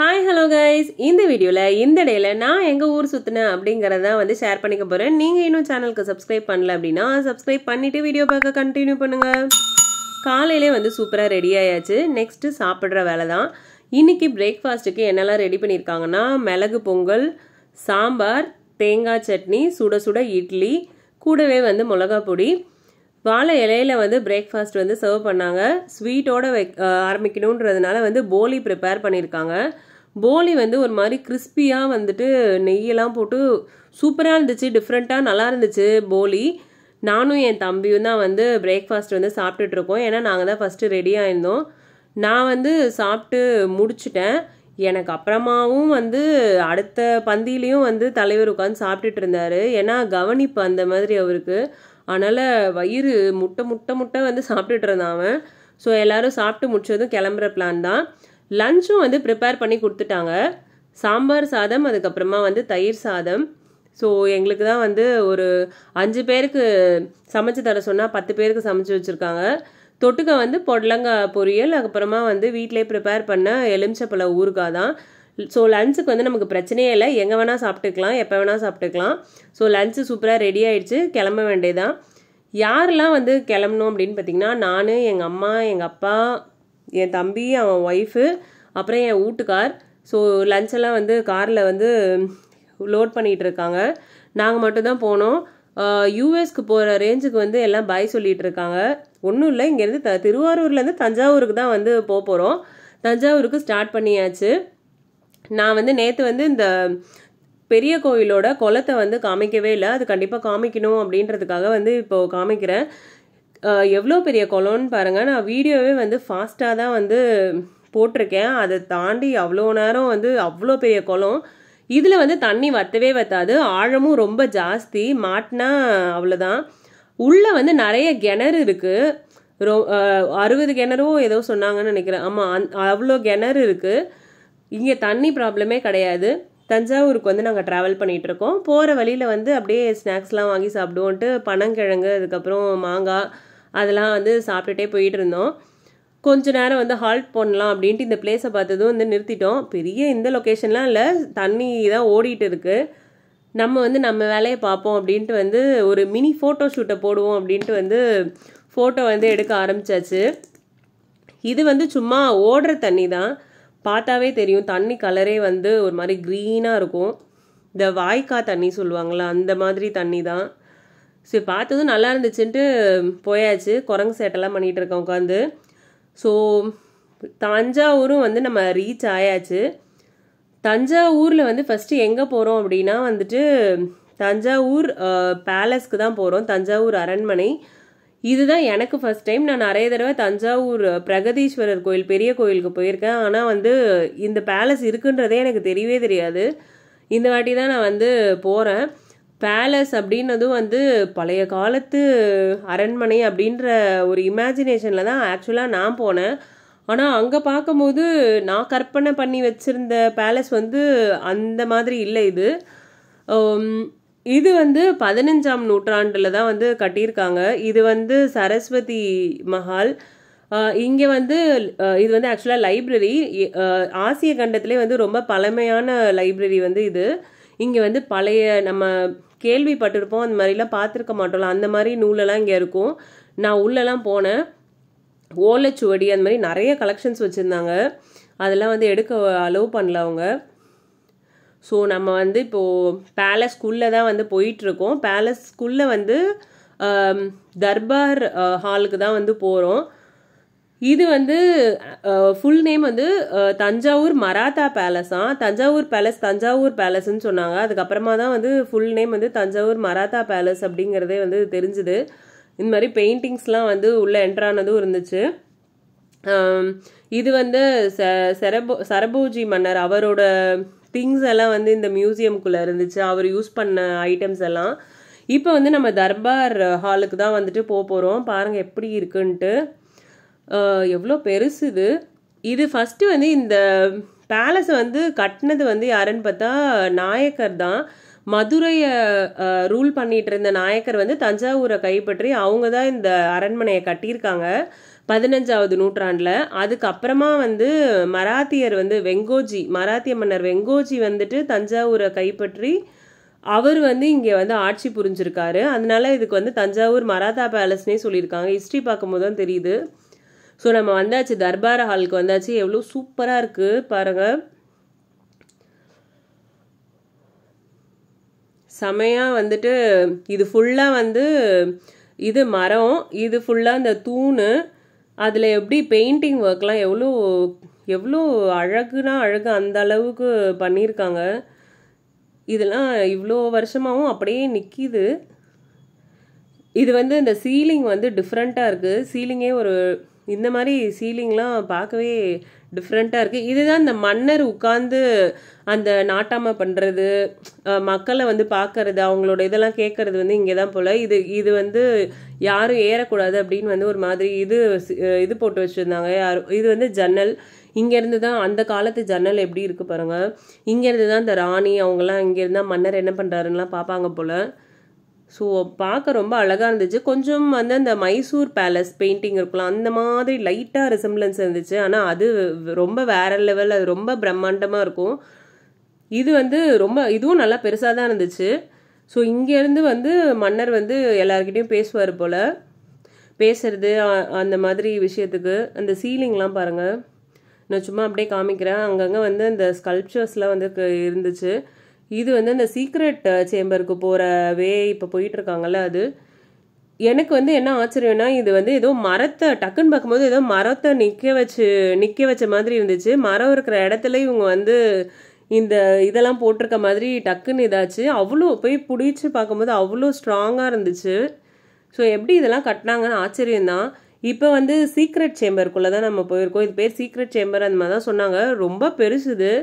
hi hello guys இந்த வீடியோவில் இந்த இடையில நான் எங்கள் ஊர் சுற்றினேன் அப்படிங்கிறத வந்து ஷேர் பண்ணிக்க போகிறேன் நீங்கள் இன்னும் சேனலுக்கு சப்ஸ்கிரைப் பண்ணல அப்படின்னா சப்ஸ்கிரைப் பண்ணிவிட்டு வீடியோ பார்க்க கண்டினியூ பண்ணுங்கள் காலையிலே வந்து சூப்பராக ரெடி ஆயாச்சு நெக்ஸ்ட்டு சாப்பிட்ற வேலை தான் இன்னைக்கு பிரேக்ஃபாஸ்ட்டுக்கு என்னெல்லாம் ரெடி பண்ணியிருக்காங்கன்னா மிளகு பொங்கல் சாம்பார் தேங்காய் சட்னி சுட சுட இட்லி கூடவே வந்து மிளகா பொடி வாழை இலையில வந்து பிரேக்ஃபாஸ்ட் வந்து சர்வ் பண்ணாங்க ஸ்வீட்டோட வை ஆரம்பிக்கணுன்றதுனால வந்து போலி ப்ரிப்பேர் பண்ணியிருக்காங்க போலி வந்து ஒரு மாதிரி கிறிஸ்பியாக வந்துட்டு நெய்யெல்லாம் போட்டு சூப்பராக இருந்துச்சு டிஃப்ரெண்ட்டாக நல்லா இருந்துச்சு போலி நானும் என் தம்பியும் தான் வந்து பிரேக்ஃபாஸ்ட் வந்து சாப்பிட்டுட்டு இருக்கோம் ஏன்னா நாங்கள் தான் ஃபஸ்ட்டு ரெடி ஆயிருந்தோம் நான் வந்து சாப்பிட்டு முடிச்சிட்டேன் எனக்கு அப்புறமாவும் வந்து அடுத்த பந்தியிலையும் வந்து தலைவர் உட்காந்து சாப்பிட்டுட்டு இருந்தாரு ஏன்னா கவனிப்பு அந்த மாதிரி அவருக்கு அதனால் வயிறு முட்டை முட்டை முட்டை வந்து சாப்பிட்டுட்டு இருந்தான் அவன் ஸோ எல்லாரும் சாப்பிட்டு முடிச்சதும் கிளம்புற பிளான் தான் லஞ்சும் வந்து ப்ரிப்பேர் பண்ணி கொடுத்துட்டாங்க சாம்பார் சாதம் அதுக்கப்புறமா வந்து தயிர் சாதம் ஸோ எங்களுக்கு தான் வந்து ஒரு அஞ்சு பேருக்கு சமைச்சு தர சொன்னால் பத்து பேருக்கு சமைச்சு வச்சுருக்காங்க தொட்டுக்க வந்து பொடலங்காய் பொரியல் அதுக்கப்புறமா வந்து வீட்டிலே ப்ரிப்பேர் பண்ண எலுமிச்சப்பழ ஊறுகாய் தான் ஸோ லஞ்சுக்கு வந்து நமக்கு பிரச்சனையே இல்லை எங்கே வேணால் சாப்பிட்டுக்கலாம் எப்போ வேணால் சாப்பிட்டுக்கலாம் ஸோ லஞ்சு சூப்பராக ரெடி ஆயிடுச்சு கிளம்ப வேண்டியதான் யாரெல்லாம் வந்து கிளம்பணும் அப்படின்னு பார்த்தீங்கன்னா நான் எங்கள் அம்மா எங்கள் அப்பா என் தம்பி அவன் ஒய்ஃபு அப்புறம் என் வீட்டுக்கார் ஸோ லஞ்செல்லாம் வந்து காரில் வந்து லோட் பண்ணிகிட்டு இருக்காங்க நாங்கள் மட்டும்தான் போனோம் யூஎஸ்க்கு போகிற ரேஞ்சுக்கு வந்து எல்லாம் பாய் சொல்லிட்டு இருக்காங்க ஒன்றும் இல்லை இங்கேருந்து த திருவாரூர்லேருந்து தஞ்சாவூருக்கு தான் வந்து போக போகிறோம் தஞ்சாவூருக்கு ஸ்டார்ட் பண்ணியாச்சு நான் வந்து நேற்று வந்து இந்த பெரிய கோயிலோட குளத்தை வந்து காமிக்கவே இல்லை அது கண்டிப்பாக காமிக்கணும் அப்படின்றதுக்காக வந்து இப்போது காமிக்கிறேன் எவ்வளோ பெரிய குளம்னு பாருங்கள் நான் வீடியோவே வந்து ஃபாஸ்ட்டாக தான் வந்து போட்டிருக்கேன் அதை தாண்டி அவ்வளோ நேரம் வந்து அவ்வளோ பெரிய குளம் இதில் வந்து தண்ணி வத்தவே வத்தாது ஆழமும் ரொம்ப ஜாஸ்தி மாட்டினா அவ்வளோதான் உள்ளே வந்து நிறைய கிணறு இருக்குது ரொ அறுபது கிணறோ ஏதோ சொன்னாங்கன்னு நினைக்கிறேன் ஆமாம் அவ்வளோ கிணறு இருக்குது இங்கே தண்ணி ப்ராப்ளமே கிடையாது தஞ்சாவூருக்கு வந்து நாங்கள் ட்ராவல் பண்ணிகிட்டு இருக்கோம் போகிற வழியில் வந்து அப்படியே ஸ்நாக்ஸ்லாம் வாங்கி சாப்பிடுவோன்ட்டு பனங்கிழங்கு அதுக்கப்புறம் மாங்காய் அதெல்லாம் வந்து சாப்பிட்டுட்டே போயிட்டு இருந்தோம் கொஞ்ச நேரம் வந்து ஹால்ட் பண்ணலாம் அப்படின்ட்டு இந்த பிளேஸை பார்த்ததும் வந்து நிறுத்திட்டோம் பெரிய இந்த லொக்கேஷன்லாம் இல்லை தண்ணி தான் ஓடிட்டு இருக்கு நம்ம வந்து நம்ம வேலையை பார்ப்போம் அப்படின்ட்டு வந்து ஒரு மினி ஃபோட்டோ ஷூட்டை போடுவோம் அப்படின்ட்டு வந்து ஃபோட்டோ வந்து எடுக்க ஆரம்பிச்சாச்சு இது வந்து சும்மா ஓடுற தண்ணி தான் பார்த்தாவே தெரியும் தண்ணி கலரே வந்து ஒரு மாதிரி க்ரீனாக இருக்கும் இந்த வாய்க்கா தண்ணி சொல்லுவாங்களா அந்த மாதிரி தண்ணி தான் சரி பார்த்ததும் நல்லா இருந்துச்சுன்ட்டு போயாச்சு குரங்கு சேட்டெல்லாம் பண்ணிகிட்டு இருக்கோம் உட்காந்து ஸோ தஞ்சாவூரும் வந்து நம்ம ரீச் ஆயாச்சு தஞ்சாவூரில் வந்து ஃபஸ்ட்டு எங்கே போகிறோம் அப்படின்னா வந்துட்டு தஞ்சாவூர் பேலஸ்க்கு தான் போகிறோம் தஞ்சாவூர் அரண்மனை இதுதான் எனக்கு ஃபஸ்ட் டைம் நான் நிறைய தடவை தஞ்சாவூர் பிரகதீஸ்வரர் கோயில் பெரிய கோயிலுக்கு போயிருக்கேன் ஆனால் வந்து இந்த பேலஸ் இருக்குன்றதே எனக்கு தெரியவே தெரியாது இந்த வாட்டி தான் நான் வந்து போகிறேன் பேலஸ் அப்படின்னதும் வந்து பழைய காலத்து அரண்மனை அப்படின்ற ஒரு இமேஜினேஷனில் தான் ஆக்சுவலாக நான் போனேன் ஆனால் அங்கே பார்க்கும்போது நான் கற்பனை பண்ணி வச்சுருந்த பேலஸ் வந்து அந்த மாதிரி இல்லை இது இது வந்து பதினஞ்சாம் நூற்றாண்டில் தான் வந்து கட்டியிருக்காங்க இது வந்து சரஸ்வதி மஹால் இங்கே வந்து இது வந்து ஆக்சுவலாக லைப்ரரி ஆசிய கண்டத்திலே வந்து ரொம்ப பழமையான லைப்ரரி வந்து இது இங்கே வந்து பழைய நம்ம கேள்விப்பட்டிருப்போம் அந்த மாதிரிலாம் பார்த்துருக்க மாட்டோம்ல அந்த மாதிரி நூலெல்லாம் இங்கே இருக்கும் நான் உள்ளெல்லாம் போனேன் ஓலைச்சுவடி அந்த மாதிரி நிறைய கலெக்ஷன்ஸ் வச்சுருந்தாங்க அதெல்லாம் வந்து எடுக்க அலோவ் பண்ணல அவங்க ஸோ நம்ம வந்து இப்போது பேலஸ்குள்ளே தான் வந்து போயிட்டுருக்கோம் பேலஸ்குள்ளே வந்து தர்பார் ஹாலுக்கு தான் வந்து போகிறோம் இது வந்து ஃபுல் நேம் வந்து தஞ்சாவூர் மராத்தா பேலஸா தஞ்சாவூர் பேலஸ் தஞ்சாவூர் பேலஸ்ன்னு சொன்னாங்க அதுக்கப்புறமா தான் வந்து ஃபுல் நேம் வந்து தஞ்சாவூர் மராத்தா பேலஸ் அப்படிங்கிறதே வந்து தெரிஞ்சுது இந்த மாதிரி பெயிண்டிங்ஸ்லாம் வந்து உள்ளே என்ட்ரானதும் இருந்துச்சு இது வந்து ச சரபோ சரபோஜி மன்னர் அவரோட திங்ஸ் எல்லாம் வந்து இந்த மியூசியம்குள்ளே இருந்துச்சு அவர் யூஸ் பண்ண ஐட்டம்ஸ் எல்லாம் இப்போ வந்து நம்ம தர்பார் ஹாலுக்கு தான் வந்துட்டு போக போகிறோம் பாருங்கள் எப்படி இருக்குன்ட்டு எவ்வளோ பெருசு இது இது ஃபஸ்ட்டு வந்து இந்த பேலஸை வந்து கட்டினது வந்து யாருன்னு பார்த்தா நாயக்கர் தான் மதுரையை ரூல் பண்ணிட்டு இருந்த நாயக்கர் வந்து தஞ்சாவூரை கைப்பற்றி அவங்க தான் இந்த அரண்மனையை கட்டியிருக்காங்க பதினஞ்சாவது நூற்றாண்டில் அதுக்கப்புறமா வந்து மராத்தியர் வந்து வெங்கோஜி மராத்திய மன்னர் வெங்கோஜி வந்துட்டு தஞ்சாவூரை கைப்பற்றி அவர் வந்து இங்கே வந்து ஆட்சி புரிஞ்சிருக்காரு அதனால இதுக்கு வந்து தஞ்சாவூர் மராத்தா பேலஸ்னே சொல்லியிருக்காங்க ஹிஸ்ட்ரி பார்க்கும்போது தான் தெரியுது ஸோ நம்ம வந்தாச்சு தர்பார் ஹாலுக்கு வந்தாச்சு எவ்வளோ சூப்பராக இருக்குது பாருங்கள் செமையாக வந்துட்டு இது ஃபுல்லாக வந்து இது மரம் இது ஃபுல்லாக இந்த தூண் அதில் எப்படி பெயிண்டிங் ஒர்க்லாம் எவ்வளோ எவ்வளோ அழகுனா அழகு அந்த அளவுக்கு பண்ணியிருக்காங்க இதெல்லாம் இவ்வளோ வருஷமாகவும் அப்படியே நிற்கிது இது வந்து இந்த சீலிங் வந்து டிஃப்ரெண்ட்டாக இருக்குது சீலிங்கே ஒரு இந்த மாதிரி சீலிங்லாம் பார்க்கவே டிஃப்ரெண்ட்டாக இருக்குது இதுதான் இந்த மன்னர் உட்காந்து அந்த நாட்டாமை பண்ணுறது மக்களை வந்து பார்க்கறது அவங்களோட இதெல்லாம் கேட்கறது வந்து இங்கே தான் போல் இது இது வந்து யாரும் ஏறக்கூடாது அப்படின்னு வந்து ஒரு மாதிரி இது இது போட்டு வச்சுருந்தாங்க யாரும் இது வந்து ஜன்னல் இங்கேருந்து தான் அந்த காலத்து ஜன்னல் எப்படி இருக்குது பாருங்கள் இங்கேருந்து தான் இந்த ராணி அவங்கெல்லாம் இங்கேருந்து தான் மன்னர் என்ன பண்ணுறாருன்னெலாம் பார்ப்பாங்க போல் ஸோ பார்க்க ரொம்ப அழகாக இருந்துச்சு கொஞ்சம் வந்து அந்த மைசூர் பேலஸ் பெயிண்டிங் இருக்கலாம் அந்த மாதிரி லைட்டாக ரிசம்பிளன்ஸ் இருந்துச்சு ஆனால் அது ரொம்ப வேற லெவல் அது ரொம்ப பிரம்மாண்டமாக இருக்கும் இது வந்து ரொம்ப இதுவும் நல்லா பெருசாக தான் இருந்துச்சு ஸோ இங்கேருந்து வந்து மன்னர் வந்து எல்லாருக்கிட்டையும் பேசுவார் போல் பேசுறது அந்த மாதிரி விஷயத்துக்கு அந்த சீலிங்லாம் பாருங்கள் நான் சும்மா அப்படியே காமிக்கிறேன் அங்கங்கே வந்து அந்த ஸ்கல்ப்சர்ஸ்லாம் வந்து இருந்துச்சு இது வந்து அந்த சீக்ரெட் சேம்பருக்கு போகிற வே இப்போ போயிட்டுருக்காங்கல்ல அது எனக்கு வந்து என்ன ஆச்சரியம்னா இது வந்து ஏதோ மரத்தை டக்குன்னு பார்க்கும்போது ஏதோ மரத்தை நிற்க வச்சு நிற்க வச்ச மாதிரி இருந்துச்சு மரம் இருக்கிற இடத்துல இவங்க வந்து இந்த இதெல்லாம் போட்டிருக்க மாதிரி டக்குன்னு இதாச்சு அவ்வளோ போய் பிடிச்சி பார்க்கும்போது அவ்வளோ ஸ்ட்ராங்காக இருந்துச்சு ஸோ எப்படி இதெல்லாம் கட்டினாங்கன்னு ஆச்சரியம்தான் இப்போ வந்து சீக்ரெட் சேம்பருக்குள்ளே தான் நம்ம போயிருக்கோம் இது பேர் சீக்ரெட் சேம்பர் அந்த மாதிரி தான் சொன்னாங்க ரொம்ப பெருசுது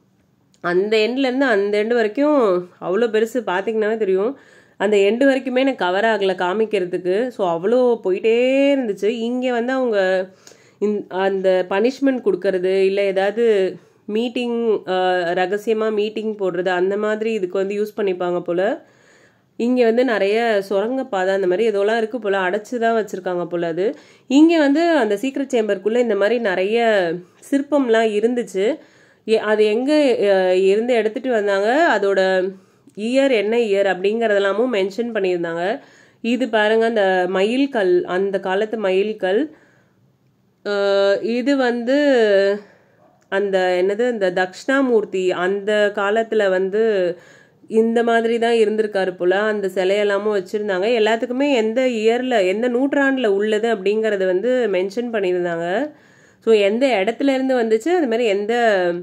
அந்த எண்ட்லேருந்து அந்த எண்டு வரைக்கும் அவ்வளோ பெருசு பார்த்தீங்கன்னாவே தெரியும் அந்த எண்டு வரைக்குமே எனக்கு கவர் ஆகலை காமிக்கிறதுக்கு ஸோ அவ்வளோ போயிட்டே இருந்துச்சு இங்கே வந்து அவங்க இந் அந்த பனிஷ்மெண்ட் கொடுக்கறது இல்லை ஏதாவது மீட்டிங் ரகசியமாக மீட்டிங் போடுறது அந்த மாதிரி இதுக்கு வந்து யூஸ் பண்ணிப்பாங்க போல் இங்கே வந்து நிறைய சுரங்கப்பாதை அந்த மாதிரி எதோலாம் இருக்குது போல் அடைச்சி தான் வச்சுருக்காங்க போல் அது இங்கே வந்து அந்த சீக்ரெட் சேம்பருக்குள்ளே இந்த மாதிரி நிறைய சிற்பம்லாம் இருந்துச்சு அது எங்கே இருந்து எடுத்துகிட்டு வந்தாங்க அதோட இயர் என்ன இயர் அப்படிங்கிறதெல்லாமும் மென்ஷன் பண்ணியிருந்தாங்க இது பாருங்க அந்த மயில்கல் அந்த காலத்து மயில்கல் இது வந்து அந்த என்னது இந்த தக்ஷணாமூர்த்தி அந்த காலத்தில் வந்து இந்த மாதிரி தான் இருந்திருக்காரு போல் அந்த சிலையெல்லாமும் வச்சுருந்தாங்க எல்லாத்துக்குமே எந்த இயரில் எந்த நூற்றாண்டில் உள்ளது அப்படிங்கிறத வந்து மென்ஷன் பண்ணியிருந்தாங்க ஸோ எந்த இடத்துல இருந்து வந்துச்சு அது மாதிரி எந்த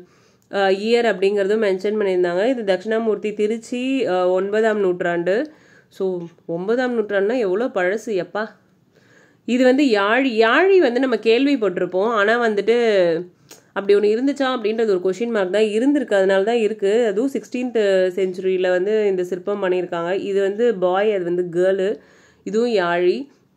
இயர் அப்படிங்கிறதும் மென்ஷன் பண்ணியிருந்தாங்க இது தட்சிணாமூர்த்தி திருச்சி ஒன்பதாம் நூற்றாண்டு ஸோ ஒன்பதாம் நூற்றாண்டுனா எவ்வளோ பழசு எப்பா இது வந்து யாழி யாழி வந்து நம்ம கேள்விப்பட்டிருப்போம் ஆனால் வந்துட்டு அப்படி ஒன்று இருந்துச்சா அப்படின்றது ஒரு கொஷின் மார்க் தான் இருந்திருக்கு அதனால தான் இருக்குது அதுவும் சிக்ஸ்டீன்த் செஞ்சுரியில் வந்து இந்த சிற்பம் பண்ணியிருக்காங்க இது வந்து பாய் அது வந்து கேர்ளு இதுவும் யாழி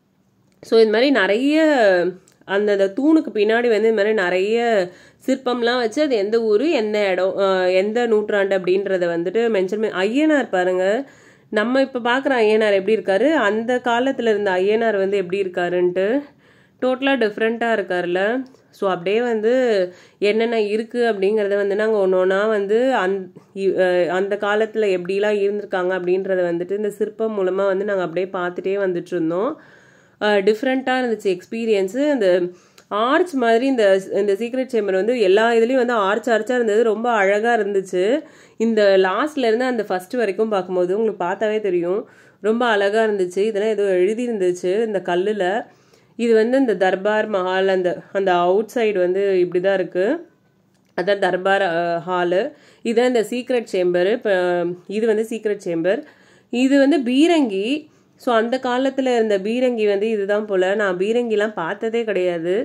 ஸோ இது மாதிரி நிறைய அந்த தூணுக்கு பின்னாடி வந்து இது மாதிரி நிறைய சிற்பம்லாம் வச்சு அது எந்த ஊர் எந்த இடம் எந்த நூற்றாண்டு அப்படின்றத வந்துட்டு மென்ஷன் பண்ணி ஐயனார் பாருங்க நம்ம இப்போ பார்க்குற ஐயனார் எப்படி இருக்காரு அந்த காலத்தில் இருந்த ஐயனார் வந்து எப்படி இருக்காருன்ட்டு டோட்டலாக டிஃப்ரெண்ட்டாக இருக்கார்ல ஸோ அப்படியே வந்து என்னென்ன இருக்குது அப்படிங்கிறத வந்து நாங்கள் ஒன்று ஒன்றா வந்து அந் அந்த காலத்தில் எப்படிலாம் இருந்திருக்காங்க அப்படின்றத வந்துட்டு இந்த சிற்பம் மூலமாக வந்து நாங்கள் அப்படியே பார்த்துட்டே வந்துட்டு இருந்தோம் டிஃப்ரெண்ட்டாக இருந்துச்சு எக்ஸ்பீரியன்ஸு அந்த ஆர்ச் மாதிரி இந்த இந்த சீக்ரெட் சேம்பர் வந்து எல்லா இதுலேயும் வந்து ஆர்ச் ஆர்ச்சாக இருந்தது ரொம்ப அழகாக இருந்துச்சு இந்த லாஸ்ட்லேருந்து அந்த ஃபஸ்ட்டு வரைக்கும் பார்க்கும்போது உங்களுக்கு பார்த்தாவே தெரியும் ரொம்ப அழகாக இருந்துச்சு இதெல்லாம் ஏதோ எழுதியிருந்துச்சு இந்த கல்லில் இது வந்து இந்த தர்பார் மஹால் அந்த அந்த அவுட் சைடு வந்து இப்படி தான் இருக்குது அதான் தர்பார் ஹாலு இதுதான் இந்த சீக்ரெட் சேம்பர் இப்போ இது வந்து சீக்ரெட் சேம்பர் இது வந்து பீரங்கி ஸோ அந்த காலத்தில் இருந்த பீரங்கி வந்து இதுதான் போல் நான் பீரங்கிலாம் பார்த்ததே கிடையாது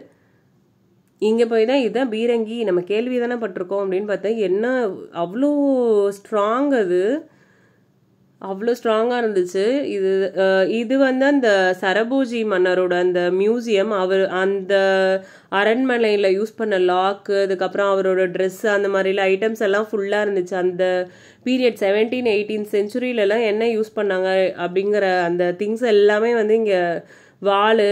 இங்கே போய் தான் இதுதான் பீரங்கி நம்ம கேள்வி தானே பட்டிருக்கோம் அப்படின்னு பார்த்தா என்ன அவ்வளோ ஸ்ட்ராங் அது அவ்வளோ ஸ்ட்ராங்காக இருந்துச்சு இது இது வந்து அந்த சரபூஜி மன்னரோட அந்த மியூசியம் அவர் அந்த அரண்மனையில் யூஸ் பண்ண லாக்கு அதுக்கப்புறம் அவரோட ட்ரெஸ் அந்த மாதிரிலாம் ஐட்டம்ஸ் எல்லாம் ஃபுல்லாக இருந்துச்சு அந்த பீரியட் செவன்டீன் எயிட்டீன் செஞ்சுரியிலலாம் என்ன யூஸ் பண்ணாங்க அப்படிங்கிற அந்த திங்ஸ் எல்லாமே வந்து இங்கே வாள்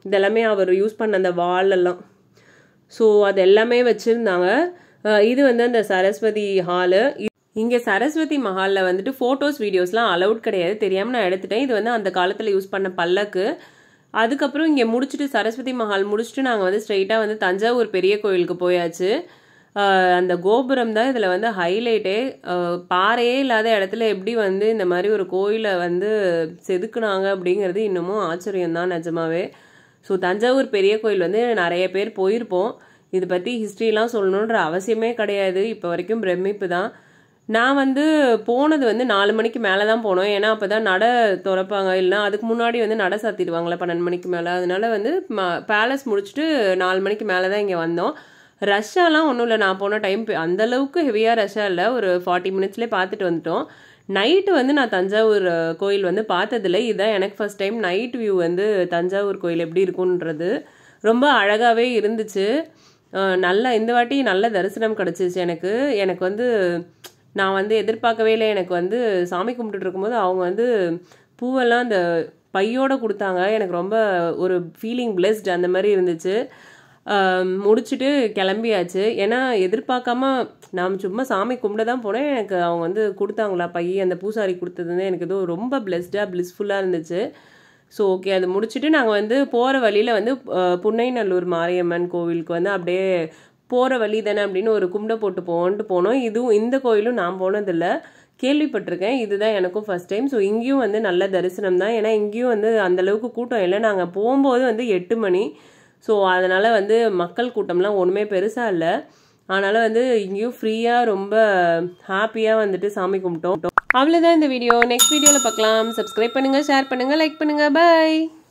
இதெல்லாமே அவர் யூஸ் பண்ண அந்த வாலெல்லாம் ஸோ அது எல்லாமே வச்சுருந்தாங்க இது வந்து அந்த சரஸ்வதி ஹாலு இங்கே சரஸ்வதி மஹாலில் வந்துட்டு ஃபோட்டோஸ் வீடியோஸ்லாம் அலவுட் கிடையாது தெரியாமல் நான் எடுத்துட்டேன் இது வந்து அந்த காலத்தில் யூஸ் பண்ண பல்லக்கு அதுக்கப்புறம் இங்கே முடிச்சுட்டு சரஸ்வதி மஹால் முடிச்சுட்டு நாங்கள் வந்து ஸ்ட்ரெயிட்டாக வந்து தஞ்சாவூர் பெரிய கோயிலுக்கு போயாச்சு அந்த கோபுரம் தான் இதில் வந்து ஹைலைட்டே பாறையே இல்லாத இடத்துல எப்படி வந்து இந்த மாதிரி ஒரு கோயிலை வந்து செதுக்குனாங்க அப்படிங்கிறது இன்னமும் ஆச்சரியம் தான் நிஜமாவே ஸோ தஞ்சாவூர் பெரிய கோயில் வந்து நிறைய பேர் போயிருப்போம் இது பற்றி ஹிஸ்ட்ரிலாம் சொல்லணுன்ற அவசியமே கிடையாது இப்போ வரைக்கும் பிரமிப்பு தான் நான் வந்து போனது வந்து நாலு மணிக்கு மேலே தான் போனோம் ஏன்னா அப்போ தான் நடை திறப்பாங்க இல்லைனா அதுக்கு முன்னாடி வந்து நடை சாத்திடுவாங்களே பன்னெண்டு மணிக்கு மேலே அதனால வந்து பேலஸ் முடிச்சுட்டு நாலு மணிக்கு மேலே தான் இங்கே வந்தோம் ரஷ்ஷாலாம் ஒன்றும் இல்லை நான் போன டைம் அந்தளவுக்கு ஹெவியாக ரஷ்ஷாக இல்லை ஒரு ஃபார்ட்டி மினிட்ஸ்லேயே பார்த்துட்டு வந்துட்டோம் நைட்டு வந்து நான் தஞ்சாவூர் கோயில் வந்து பார்த்ததில்ல இதுதான் எனக்கு ஃபஸ்ட் டைம் நைட் வியூ வந்து தஞ்சாவூர் கோயில் எப்படி இருக்குன்றது ரொம்ப அழகாகவே இருந்துச்சு நல்ல இந்த வாட்டி நல்ல தரிசனம் கிடச்சிச்சு எனக்கு எனக்கு வந்து நான் வந்து எதிர்பார்க்கவே இல்லை எனக்கு வந்து சாமி கும்பிட்டுட்டு இருக்கும்போது அவங்க வந்து பூவெல்லாம் அந்த பையோடு கொடுத்தாங்க எனக்கு ரொம்ப ஒரு ஃபீலிங் பிளெஸ்ட் அந்த மாதிரி இருந்துச்சு முடிச்சுட்டு கிளம்பியாச்சு ஏன்னா எதிர்பார்க்காம நான் சும்மா சாமி கும்பிட தான் போனேன் எனக்கு அவங்க வந்து கொடுத்தாங்களா பை அந்த பூசாரி கொடுத்தது வந்து எனக்கு ஏதோ ரொம்ப பிளெஸ்டாக பிளிஸ்ஃபுல்லாக இருந்துச்சு ஸோ ஓகே அது முடிச்சுட்டு நாங்கள் வந்து போகிற வழியில் வந்து புன்னைநல்லூர் மாரியம்மன் கோவிலுக்கு வந்து அப்படியே போகிற வழி தானே அப்படின்னு ஒரு கும்பிட போட்டு போவோன்ட்டு போனோம் இதுவும் இந்த கோயிலும் நான் போனதில்லை கேள்விப்பட்டிருக்கேன் இதுதான் எனக்கும் ஃபஸ்ட் டைம் ஸோ இங்கேயும் வந்து நல்ல தரிசனம் தான் ஏன்னா இங்கேயும் வந்து அந்தளவுக்கு கூட்டம் இல்லை நாங்கள் போகும்போது வந்து எட்டு மணி ஸோ அதனால் வந்து மக்கள் கூட்டம்லாம் ஒன்றுமே பெருசாக இல்லை அதனால் வந்து இங்கேயும் ஃப்ரீயாக ரொம்ப ஹாப்பியாக வந்துட்டு சாமி கும்பிட்டோம் அவ்வளோதான் இந்த வீடியோ நெக்ஸ்ட் வீடியோவில் பார்க்கலாம் சப்ஸ்கிரைப் பண்ணுங்கள் ஷேர் பண்ணுங்கள் லைக் பண்ணுங்கள் பாய்